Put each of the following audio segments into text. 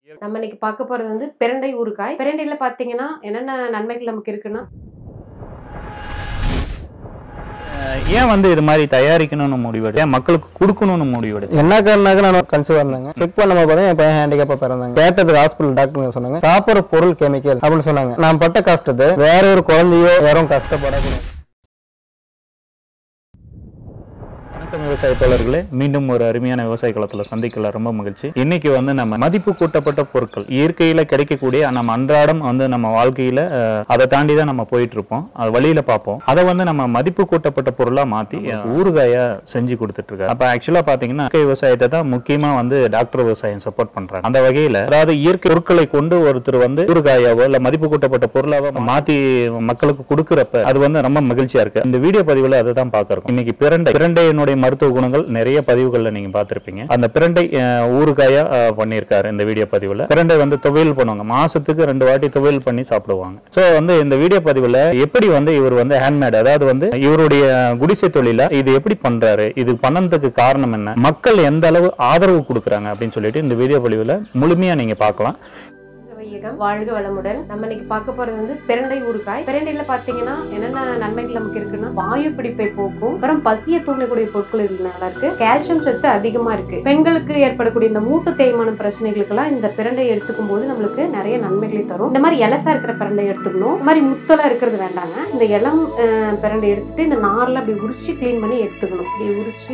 நம்ம இன்னைக்கு பார்க்க போறது வந்து பிரண்டை ஊறுகாய் பிரண்டையில பாத்தீங்கன்னா என்னென்ன நன்மைகள் நமக்கு இருக்குன்னா அஹ் ஏன் வந்து இது மாதிரி தயாரிக்கணும்னு முடிவெடு ஏன் மக்களுக்கு கொடுக்கணும்னு முடிவெடு என்ன காரணாக்க நான் கன்சீவ் இருந்தாங்க செக் பண்ணும்போது பார்த்தா என் பையன் ஹேண்டிகேப்பா பிறந்தாங்க கேட்டதுக்கு ஹாஸ்பிட்டல் டாக்டர் சொன்னாங்க சாப்பிட்ற பொருள் கெமிக்கல் அப்படின்னு சொன்னாங்க நான் பட்ட கஷ்டத்தை வேற ஒரு குழந்தையோ யாரும் கஷ்டப்படக்கூடாது வணக்கம் விவசாய தோழர்களே மீண்டும் ஒரு அருமையான விவசாய களத்துல சந்திக்கல ரொம்ப மகிழ்ச்சி இன்னைக்கு வந்து நம்ம மதிப்பு கூட்டப்பட்ட பொருட்கள் இயற்கையில கிடைக்கக்கூடிய நம்ம அன்றாடம் வந்து நம்ம வாழ்க்கையில அஹ், அதை தாண்டி தான் நம்ம போயிட்டு இருப்போம் அது வழியில பார்ப்போம் அதை வந்து நம்ம மதிப்பு கூட்டப்பட்ட பொருளா மாத்தி அஹ், ஊறுகாயா செஞ்சு கொடுத்துட்டு இருக்காரு அப்ப ஆக்சுவலா பாத்தீங்கன்னா இயற்கை விவசாயத்தை தான் முக்கியமா வந்து டாக்டர் விவசாயம் சப்போர்ட் பண்றாங்க அந்த வகையில அதாவது இயற்கை பொருட்களை கொண்டு ஒருத்தர் வந்து ஊறுகாயாவோ இல்ல மதிப்பு கூட்டப்பட்ட பொருளாவோ மாத்தி மக்களுக்கு கொடுக்கறப்ப அது வந்து ரொம்ப மகிழ்ச்சியா இருக்கு இந்த வீடியோ பதிவுல அதை தான் பாக்குறோம் இன்னைக்கு பிரண்டை பிரண்டையினுடைய மருத்துவ குணங்கள் நிறைய பதிவுகள்ல நீங்க பார்த்திருப்பீங்க அந்த பிரண்டை அஹ், ஊறுகாயா அஹ், பண்ணியிருக்காரு இந்த வீடியோ பதிவுல பிரண்டை வந்து துவையல் பண்ணுவாங்க மாசத்துக்கு ரெண்டு வாட்டி துவையல் பண்ணி சாப்பிடுவாங்க சோ வந்து இந்த வீடியோ பதிவுல எப்படி வந்து இவர் வந்து ஹேண்ட்மேட் அதாவது வந்து இவருடைய குடிசை தொழில இது எப்படி பண்றாரு இது பண்ணதுக்கு காரணம் என்ன மக்கள் எந்த அளவு ஆதரவு கொடுக்குறாங்க அப்படின்னு சொல்லிட்டு இந்த வீடியோ பதிவுல முழுமையா நீங்க பார்க்கலாம் வையகம் வாழ்க வளமுடன் நம்ம இன்னைக்கு பார்க்க போறது வந்து பிரண்டை ஊறுகாய் பிரண்டையில பாத்தீங்கன்னா என்னென்ன நன்மைகள் நமக்கு இருக்குன்னா வாயு பிடிப்பை போக்கும் அப்புறம் பசிய தூண்டக்கூடிய பொருட்கள் இதுல நல்லா இருக்கு கால்சியம் சத்து அதிகமா இருக்கு பெண்களுக்கு ஏற்படக்கூடிய இந்த மூட்டு தேய்மான பிரச்சனைகளுக்கெல்லாம் இந்த பிரண்டை எடுத்துக்கும் போது நம்மளுக்கு நிறைய நன்மைகளை தரும் இந்த மாதிரி இலசா இருக்கிற பிரண்டை எடுத்துக்கணும் இந்த மாதிரி முத்தலா இருக்கிறது வேண்டாங்க இந்த இளம் அஹ், பிரண்டை எடுத்துட்டு இந்த நார்ல அப்படி உரிச்சு க்ளீன் பண்ணி எடுத்துக்கணும் இப்படி உரிச்சு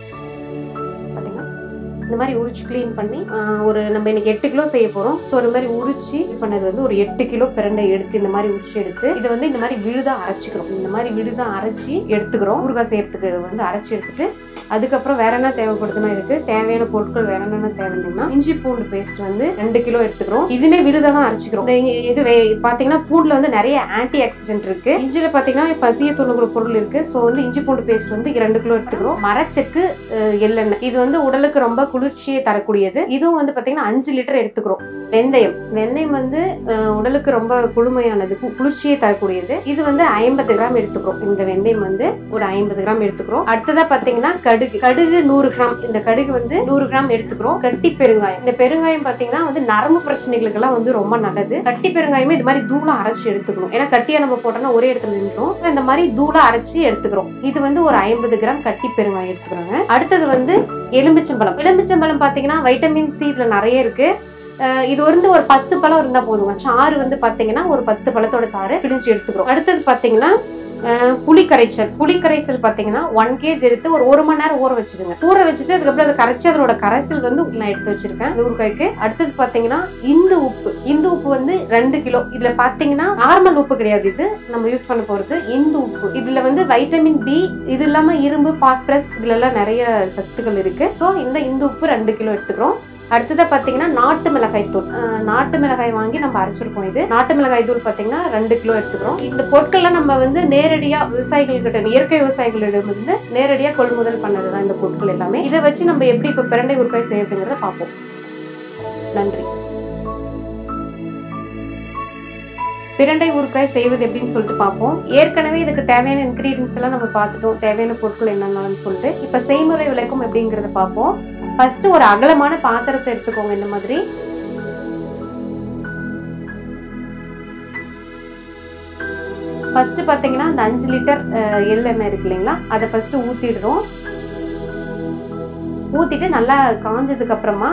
பாத்தீங்கன்னா இந்த மாதிரி உரிச்சு க்ளீன் பண்ணி ஆஹ், ஒரு நம்ம இன்னைக்கு எட்டு கிலோ செய்ய போறோம் ஸோ இந்த மாதிரி உரிச்சு இது பண்ணது வந்து ஒரு எட்டு கிலோ பிரண்டை எடுத்து இந்த மாதிரி உரிச்சு எடுத்து இதை வந்து இந்த மாதிரி விழுதா அரைச்சிக்கிறோம் இந்த மாதிரி விழுதா அரைச்சி எடுத்துக்கிறோம் ஊறுகாய் செய்யறதுக்கு வந்து அரைச்சி எடுத்துட்டு அதுக்கப்புறம் வேற என்ன தேவைப்படுதுன்னா இதுக்கு தேவையான பொருட்கள் வேற என்னென்ன தேவைன்னா இஞ்சி பூண்டு பேஸ்ட் வந்து ரெண்டு கிலோ எடுத்துக்கிறோம் இதுமே விழுதா தான் அரைச்சிக்கிறோம் இந்த இங்க- இது வே- பாத்தீங்கன்னா பூண்டுல வந்து நிறைய ஆன்டி ஆக்சிடென்ட் இருக்கு இஞ்சில பாத்தீங்கன்னா பசிய தூண்டக்கூடிய பொருள் இருக்கு ஸோ வந்து இஞ்சி பூண்டு பேஸ்ட் வந்து ரெண்டு கிலோ எடுத்துக்கிறோம் மரச்செக்கு அஹ், எள்ளெண்ணெய் இது வந்து உடலுக்கு ரொம்ப குளிர்ச்சியை தரக்கூடியது இதுவும் வந்து பாத்தீங்கன்னா அஞ்சு லிட்டர் எடுத்துக்கிறோம் வெந்தயம் வெந்தயம் வந்து அஹ், உடலுக்கு ரொம்ப குளுமையானது கு- குளிர்ச்சியை தரக்கூடியது இது வந்து ஐம்பது கிராம் எடுத்துக்கிறோம் இந்த வெந்தயம் வந்து ஒரு ஐம்பது கிராம் எடுத்துக்கிறோம் அடுத்ததா பாத்தீங்கன்னா கடுகு கடுகு நூறு கிராம் இந்த கடுகு வந்து நூறு கிராம் எடுத்துக்கிறோம் கட்டி பெருங்காயம் இந்த பெருங்காயம் பாத்தீங்கன்னா வந்து நரம்பு பிரச்சனைகளுக்கெல்லாம் வந்து ரொம்ப நல்லது கட்டி பெருங்காயமே இது மாதிரி தூளா அரைச்சு எடுத்துக்கணும் ஏன்னா கட்டியா நம்ம போட்டோம்னா ஒரே இடத்துல நின்றோம் இந்த மாதிரி தூளா அரைச்சு எடுத்துக்கிறோம் இது வந்து ஒரு ஐம்பது கிராம் கட்டி பெருங்காயம் எடுத்துக்கிறாங்க அடுத்தது வந்து எலுமிச்சம்பழம் எலுமிச்சம்பழம் பாத்தீங்கன்னா வைட்டமின் சி இதுல நிறைய இருக்கு அஹ் இது வந்து ஒரு பத்து பழம் இருந்தா போதுங்க சாறு வந்து பாத்தீங்கன்னா ஒரு பத்து பழத்தோட சாறு பிழிஞ்சு எடுத்துக்கிறோம் அடுத்தது பாத்தீங்கன்னா அஹ் புளி கரைச்சல் புளி கரைசல் பாத்தீங்கன்னா ஒன் கேஜ் எடுத்து ஒரு ஒரு மணி நேரம் ஊற வச்சிருங்க ஊற வச்சுட்டு அதுக்கப்புறம் அதை கரைச்சி அதனோட கரைசல் வந்து நான் எடுத்து வச்சிருக்கேன் இந்த ஊறுகாய்க்கு அடுத்தது பாத்தீங்கன்னா இந்து உப்பு இந்து உப்பு வந்து ரெண்டு கிலோ இதுல பாத்தீங்கன்னா நார்மல் உப்பு கிடையாது இது நம்ம யூஸ் பண்ண போறது இந்து உப்பு இதுல வந்து வைட்டமின் பி இது இல்லாம இரும்பு பாஸ்பரஸ் இதுல எல்லாம் நிறைய சத்துக்கள் இருக்கு ஸோ இந்த இந்து உப்பு ரெண்டு கிலோ எடுத்துக்கிறோம் அடுத்ததா பாத்தீங்கன்னா நாட்டு மிளகாய் தூள் அஹ் நாட்டு மிளகாய் வாங்கி நம்ம அரைச்சிருக்கோம் இது நாட்டு மிளகாய் தூள் பாத்தீங்கன்னா ரெண்டு கிலோ எடுத்துக்கிறோம் இந்த பொருட்கள்லாம் நம்ம வந்து நேரடியா விவசாயிகள் கிட்ட இயற்கை விவசாயிகளிடம் இருந்து நேரடியா கொள்முதல் பண்ணதுதான் இந்த பொருட்கள் எல்லாமே இதை வச்சு நம்ம எப்படி இப்ப பிரண்டை உருக்காய் செய்யறதுங்கிறத பார்ப்போம் நன்றி பிரண்டை ஊறுகாய் செய்வது எப்படின்னு சொல்லிட்டு பார்ப்போம் ஏற்கனவே இதுக்கு தேவையான இன்கிரீடியன்ஸ் எல்லாம் நம்ம பார்த்துட்டோம் தேவையான பொருட்கள் என்னென்னு சொல்லிட்டு இப்ப செய்முறை விளக்கம் எப்படிங்கறத பார்ப்போம் ஃபர்ஸ்ட் ஒரு அகலமான பாத்திரத்தை எடுத்துக்கோங்க இந்த மாதிரி ஃபர்ஸ்ட் பாத்தீங்கன்னா அந்த அஞ்சு லிட்டர் அஹ், எள்ளெண்ணெய் இருக்கு இல்லைங்களா அதை ஃபர்ஸ்ட் ஊத்திடுறோம் ஊத்திட்டு நல்லா காஞ்சதுக்கு அப்புறமா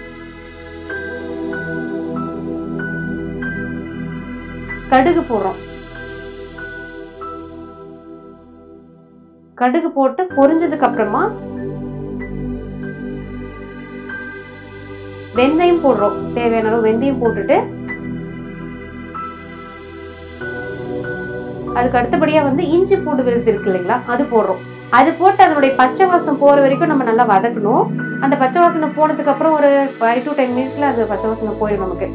கடுகு போடுறோம் கடுகு போட்டு பொரிஞ்சதுக்கு அப்புறமா வெந்தயம் போடுறோம் தேவையான அளவு வெந்தயம் போட்டுட்டு அதுக்கு அடுத்தபடியா வந்து இஞ்சி பூண்டு விழுது இருக்கு இல்லைங்களா அது போடுறோம் அது போட்டு அதனுடைய பச்சை வாசம் போற வரைக்கும் நம்ம நல்லா வதக்கணும் அந்த பச்சை வாசனை போனதுக்கு அப்புறம் ஒரு ஃபைவ் டு டென் மினிட்ஸ்ல அந்த பச்சை வாசனை போயிடும் நமக்கு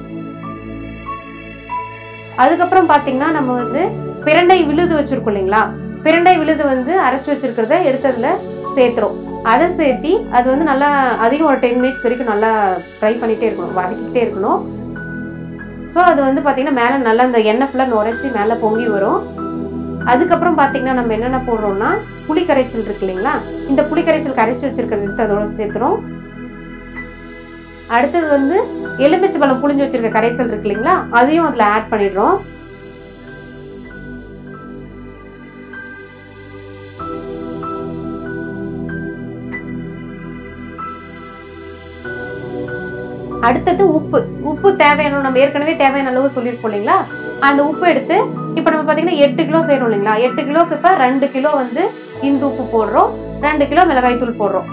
அதுக்கப்புறம் பாத்தீங்கன்னா நம்ம வந்து பிரண்டை விழுது வச்சிருக்கோம் இல்லைங்களா பிரண்டை விழுது வந்து அரைச்சு வச்சிருக்கிறத எடுத்து அதுல சேர்த்துறோம் அதை சேர்த்தி அது வந்து நல்லா அதையும் ஒரு டென் மினிட்ஸ் வரைக்கும் நல்லா ஃப்ரை பண்ணிட்டே இருக்கணும் வதக்கிட்டே இருக்கணும் ஸோ அது வந்து பார்த்தீங்கன்னா மேலே நல்லா இந்த எண்ணெய் ஃபுல்லாக நுரைச்சி மேலே பொங்கி வரும் அதுக்கப்புறம் பார்த்தீங்கன்னா நம்ம என்னென்ன போடுறோம்னா புளி கரைச்சல் இருக்கு இல்லைங்களா இந்த புளி கரைச்சல் கரைச்சி வச்சிருக்கிறது எடுத்து அதோட சேர்த்துறோம் அடுத்தது வந்து எலுமிச்சை பழம் புளிஞ்சு வச்சிருக்க கரைசல் இருக்கு இல்லைங்களா அதையும் அதுல ஆட் பண்ணிடுறோம் அடுத்தது உப்பு உப்பு தேவையான நம்ம ஏற்கனவே தேவையான அளவு சொல்லியிருப்போம் இல்லைங்களா அந்த உப்பு எடுத்து இப்போ நம்ம பார்த்தீங்கன்னா எட்டு கிலோ செய்யறோம் இல்லைங்களா எட்டு கிலோக்கு இப்போ ரெண்டு கிலோ வந்து இந்து உப்பு போடுறோம் ரெண்டு கிலோ மிளகாய் தூள் போடுறோம்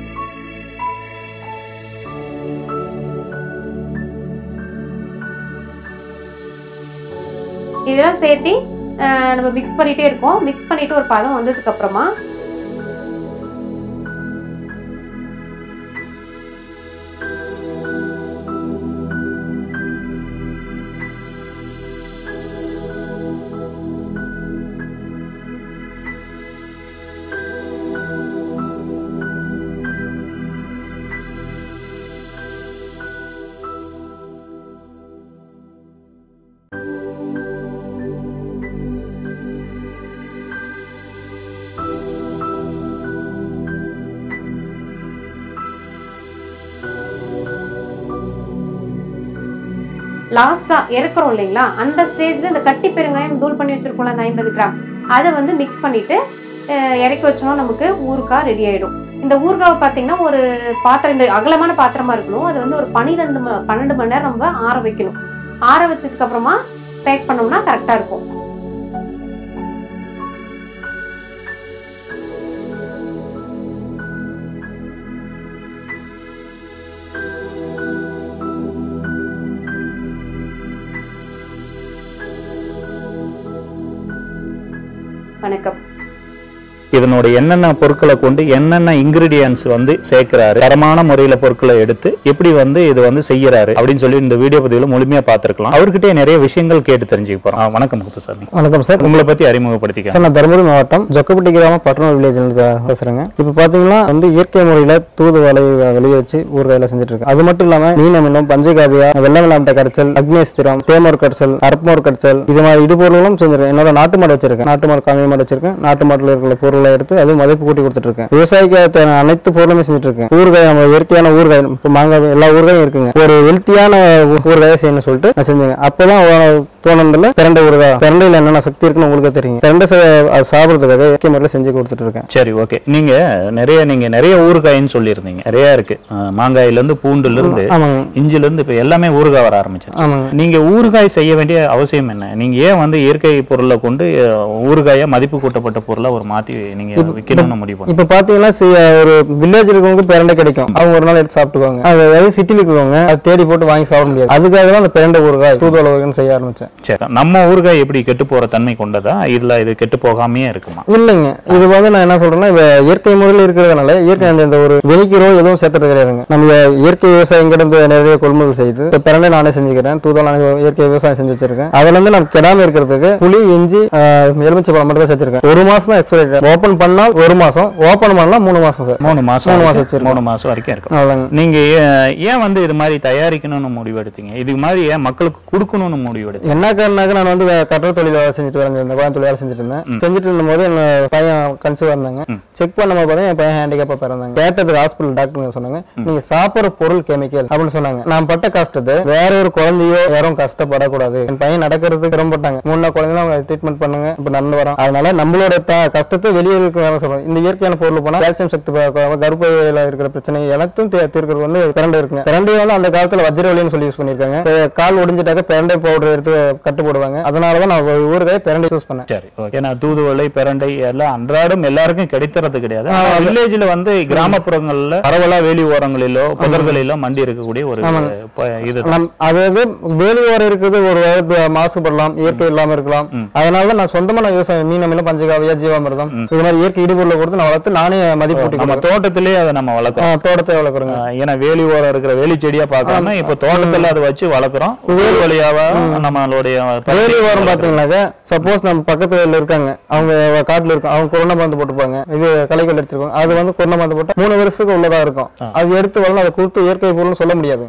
இதெல்லாம் சேர்த்து அஹ், நம்ம மிக்ஸ் பண்ணிட்டே இருக்கோம் மிக்ஸ் பண்ணிட்டு ஒரு பதம் வந்ததுக்கு அப்புறமா லாஸ்டா இறக்குறோம் இல்லைங்களா அந்த ஸ்டேஜ்ல இந்த கட்டி பெருங்காயம் தூள் பண்ணி வச்சிருக்கோம்ல அந்த ஐம்பது கிராம் அதை வந்து மிக்ஸ் பண்ணிட்டு அஹ், இறக்கி வச்சோம்னா நமக்கு ஊறுகாய் ரெடி ஆயிடும் இந்த ஊறுகாவை பார்த்தீங்கன்னா ஒரு பாத்திரம் இந்த அகலமான பாத்திரமா இருக்கணும் அது வந்து ஒரு பன்னிரெண்டு ம பன்னெண்டு மணி நேரம் நம்ம ஆற வைக்கணும் ஆற வச்சதுக்கு அப்புறமா பேக் பண்ணோம்னா கரெக்டா இருக்கும் வணக்கம் இதனோட என்னென்ன பொருட்களை கொண்டு என்னென்ன இன்கிரீடியன்ஸ் வந்து சேர்க்கிறாரு தரமான முறையில பொருட்களை எடுத்து எப்படி வந்து இது வந்து செய்யறாரு அப்படின்னு சொல்லி இந்த வீடியோ பதிவுல முழுமையா பார்த்திருக்கலாம் அவர்கிட்ட நிறைய விஷயங்கள் கேட்டு தெரிஞ்சுக்க போறோம் ஆ, வணக்கம் முத்துசாமி வணக்கம் சார் உங்களை பத்தி அறிமுகப்படுத்திக்க சார் நான் தருமபுரி மாவட்டம் ஜொக்கப்பட்டி கிராமம் பட்டணம் வில்லேஜ்ல பேசுறேங்க இப்போ பாத்தீங்கன்னா வந்து இயற்கை முறையில தூதுவளை வெளியே வச்சு ஊறுகாயில செஞ்சுட்டு இருக்கு அது மட்டும் இல்லாம மீன் அமிலம் பஞ்சகாவியா வெள்ளம் விளாண்ட கரைச்சல் அக்னேஸ்திரம் தேமோர் கரைச்சல் அரப்பமோர் கரைச்சல் இது மாதிரி இடுபொருளும் செஞ்சிருக்கேன் என்னோட நாட்டு மாடு வச்சிருக்கேன் நாட்டு மாடு காமிய மாடு வச்சிருக்கேன் நாட்டு மாட்டுல இருக்கிற பொருளை எடுத்து அதுவும் மதிப்பு கூட்டி கொடுத்துட்டு இருக்கேன் விவசாயிக்கு தேவையான அனைத்து பொருளுமே செஞ்சுட்டு இருக்கேன் ஊறுகாய் நம்ம இயற்கையான ஊறுகாய் இப்போ மாங்காய் எல்லா ஊறுகாயும் இருக்குங்க ஒரு ஹெல்த்தியான ஊறுகாயை செய்யணும்னு சொல்லிட்டு நான் செஞ்சேங்க அப்பதான் தோணுனதுல பிரண்டை ஊறுகாய் பிரண்டையில என்னென்ன சக்தி இருக்குன்னு உங்களுக்கு தெரியும் பிரண்டை ச- அது சாப்பிடுறதுக்காக இயற்கை முறையில் செஞ்சு கொடுத்துட்டு இருக்கேன் சரி ஓகே நீங்க நிறைய நீங்க நிறைய ஊறுகாயின்னு சொல்லியிருந்தீங்க நிறைய இருக்கு ஆ, மாங்காயில இருந்து பூண்டுல இருந்து ஆமாங்க இஞ்சில இருந்து இப்ப எல்லாமே ஊறுகாய் வர ஆரம்பிச்சிருச்சு ஆமாங்க நீங்க ஊறுகாய் செய்ய வேண்டிய அவசியம் என்ன நீங்க ஏன் வந்து இயற்கை பொருளை கொண்டு அஹ், ஊறுகாயை மதிப்பு கூட்டப்பட்ட பொருளை ஒரு மாத்தி நீங்க விற்கணும்னு முடிவு பண்ணீங்க? இப்போ பார்த்தீங்கன்னா சி- ஒரு வில்லேஜ் இருக்கவங்க பிரண்டை கிடைக்கும் அவங்க ஒரு நாள் எடுத்து சாப்பிட்டுக்குவாங்க அது அதாவது சிட்டியில் இருக்கிறவங்க அது தேடி போட்டு வாங்கி சாப்பிட முடியாது அதுக்காக தான் அந்த பிரண்டை ஊறுகாய் தூதுவளை ஊறுகாய்னு செய்ய ஆரம்பிச்சேன் சரி நம்ம ஊறுகாய் எப்படி கெட்டு போற தன்மை கொண்டதா இதுல இது கெட்டு போகாமையே இருக்குமா இல்லைங்க இது வந்து நான் என்ன சொல்றேன்னா இப்ப இயற்கை முறையில் இருக்கிறதுனால இயற்கை அந்த இந்த ஒரு வெளிக்கிறோ எதுவும் சேர்த்துறது கிடையாதுங்க நம்ம இயற்கை விவசாயம் கிட்ட நிறைய கொள்முதல் செய்து இப்போ பிரண்டை நானே செஞ்சுக்கிறேன் தூதுவளை நானே இயற்கை விவசாயம் செஞ்சு வச்சிருக்கேன் அதுல இருந்து நம்ம கெடாம இருக்கிறதுக்கு புளி இஞ்சி ஆஹ், எலுமிச்சை பழம் மட்டும் தான் சேர்த்திருக்கேன் ஒரு மாசம் தான் எக்ஸ்பைரி ஓப்பன் பண்ணால் ஒரு மாசம் ஓப்பன் பண்ணலாம் மூணு மாசம் சார் மூணு மாசம் மூணு மாசம் வரைக்கும்- வச்சிருக்கோம். மூணு மாசம் வரைக்கும் இருக்கும் அவ்வளோங்க நீங்க ஏன் ஏன் வந்து இது மாதிரி தயாரிக்கணும்னு முடிவு எடுத்தீங்க இது மாதிரி ஏன் மக்களுக்கு கொடுக்கணும்னு முடிவு எடுத்தீங்க என்ன காரணாக்க நான் வந்து வே- கட்டட தொழில் வேலை செஞ்சுட்டு வரேன் கோயம்புத்தூர் வேலை செஞ்சுட்டு இருந்தேன் செஞ்சுட்டு இருந்தபோது என் பையன் கன்சீவ் இருந்தாங்க செக் பண்ணும்போது பார்த்தா என் பையன் ஹேண்டிகேப்பா பிறந்தாங்க கேட்டதுக்கு ஹாஸ்பிட்டல் டாக்டர் சொன்னாங்க நீங்க சாப்பிட்ற பொருள் கெமிக்கல் அப்படின்னு சொன்னாங்க நான் பட்ட கஷ்டத்தை வேற ஒரு குழந்தையோ யாரும் கஷ்டப்படக்கூடாது என் பையன் நடக்கிறதுக்கு சிரமப்பட்டாங்க முன்ன குழந்தைங்க அவங்க ட்ரீட்மெண்ட் பண்ணுங்க இப்ப நடந்து வரோம் அதனால நம்மளோட த- கஷ்டத்தை வெளியே இருக்க வேலை சொல்றோம் இந்த இயற்கையான பொருள் போனா கால்சியம் சக்தி ப- ப- கர்ப்பையில இருக்கிற பிரச்சனை எல்லாத்தையும் தீ- தீர்க்கிறது வந்து பிரண்டை இருக்குங்க பிரண்டை வந்து அந்த காலத்துல வஜ்ரவலின்னு சொல்லி யூஸ் பண்ணிருக்காங்க இப்ப கால் ஒடிஞ்சிட்டாக்க பிரண்டை பவுடர் எடுத்து கட்டு போடுவாங்க அதனாலதான் நான் ஒரு ஊறுகாய் பிரண்டை யூஸ் பண்ணேன் சரி okay. ஏன்னா தூதுவளை பிரண்டை எல்லாம் அன்றாடம் எல்லாருக்கும் கிடைக்கிறது கிடையாது வில்லேஜ்ல வந்து கிராமப்புறங்கள்ல பரவலா வேலி ஓரங்களிலோ புதர்களிலோ மண்டி இருக்கக்கூடிய ஒரு ப- இது நம் அதாவது வேலையோரம் இருக்குது ஒரு வயது மாசுபடலாம் இயற்கை இல்லாம இருக்கலாம் அதனால நான் சொந்தமா நான் விவசாயம் மீன் அமிலம் பஞ்சகாவியா ஜீவாமிர்தம் இது மாதிரி இயற்கை இடுபொருளை கொடுத்து நான் வளர்த்து நானே மதிப்பு கூட்டி நம்ம தோட்டத்திலே அதை நம்ம வளர்க்குறோம் ஆ, தோட்டத்தை வளர்க்குறேங்க ஆஹ் ஏன்னா வேலி ஓரம் இருக்கிற வேலி செடியா பார்க்காம இப்ப தோட்டத்துல அதை வச்சு வளர்க்குறோம் வேறு வழியாவா நம்மளுடைய வேலி ஓரம் பாத்தீங்கன்னாக்க சப்போஸ் நம்ம பக்கத்து வயல்ல இருக்காங்க அவங்க காட்டுல இருக்கும் அவங்க கொரோனா மருந்து போட்டுப்பாங்க இது களைக்கொல்லி எடுத்துருக்கோம் அது வந்து கொரோனா மருந்து போட்டா மூணு வருஷத்துக்கு உள்ளதா இருக்கும் அது எடுத்து வளர்ந்து அதை கொடுத்து இயற்கை பொருள்னு சொல்ல முடியாது ஆ.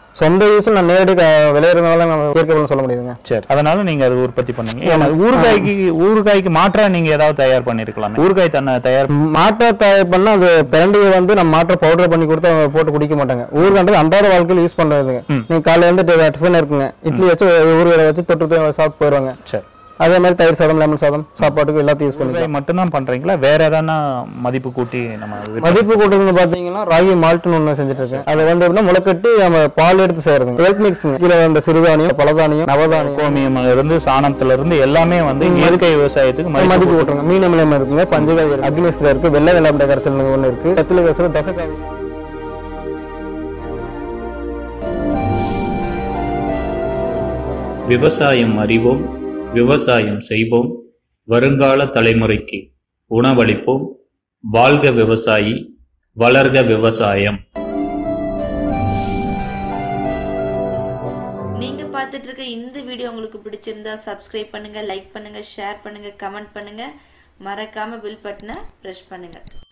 சொந்த யூஸும் நான் நேரடி க- விளையிறதுனால நம்ம இயற்கை உரம்னு சொல்ல முடியுதுங்க சரி அதனால நீங்க அது உற்பத்தி பண்ணீங்க ஏன்னா ஊறுகாய்க்கு ஊறுகாய்க்கு மாற்றா நீங்க ஏதாவது தயார் பண்ணிருக்கலாமே ஊறுகாய் தன்னை தயார் மாற்ற தயார் பண்ணா அது பிரண்டையை வந்து நம்ம மாற்ற பவுடர் பண்ணி கொடுத்து அவங்க போட்டு குடிக்க மாட்டாங்க ஊறுகான்றது அன்றாட வாழ்க்கையில் யூஸ் பண்றதுங்க நீங்க காலையில இருந்து டி- டிஃபன் இருக்குங்க இட்லி வச்சு ஊறுகாய் வச்சு தொட்டு போய் சாப்பிட்டு போயிடுவாங்க சரி அதே மாதிரி தயிர் சாதம் லெமன் சாதம் சாப்பாட்டுக்கு எல்லாத்தையும் யூஸ் பண்ணிக்கலாம் ஊறுகாய் மட்டும்தான் பண்றீங்களா வேற எதனா மதிப்பு கூட்டி நம்ம விற்பனை- மதிப்பு கூட்டுறது பாத்தீங்கன்னா ராகி மால்ட்னு ஒண்ணு செஞ்சுட்டு இருக்கேன் அது வந்து எப்படின்னா முளைக்கட்டி நம்ம பால் எடுத்து செய்யறதுங்க ஹெல்த் மிக்ஸுங்க கீழே இந்த சிறுதானியம் பலதானியம் நவதானியம் கோமியம் இருந்து சாணத்துல இருந்து எல்லாமே வந்து இயற்கை விவசாயத்துக்கு மதிப்பு மதிப்பு கூட்டுறோங்க மீன் அமிலம் இருக்குங்க பஞ்சகாய் இருக்கு அக்னிஸ்ல இருக்கு வெள்ளை வெள்ளாம்படை கரைச்சல் ஒண்ணு இருக்கு கத்தில கசல தசக்காய் விவசாயம் அறிவோம் விவசாயம் செய்வோம் வருங்கால தலைமுறைக்கு உணவளிப்போம் வாழ்க விவசாயி வளர்க விவசாயம் நீங்க பார்த்துட்டு இருக்க இந்த வீடியோ உங்களுக்கு பிடிச்சிருந்தா சப்ஸ்கிரைப் பண்ணுங்க லைக் பண்ணுங்க ஷேர் பண்ணுங்க கமெண்ட் பண்ணுங்க மறக்காம பில் பட்டனை ப்ரெஸ் பண்ணுங்க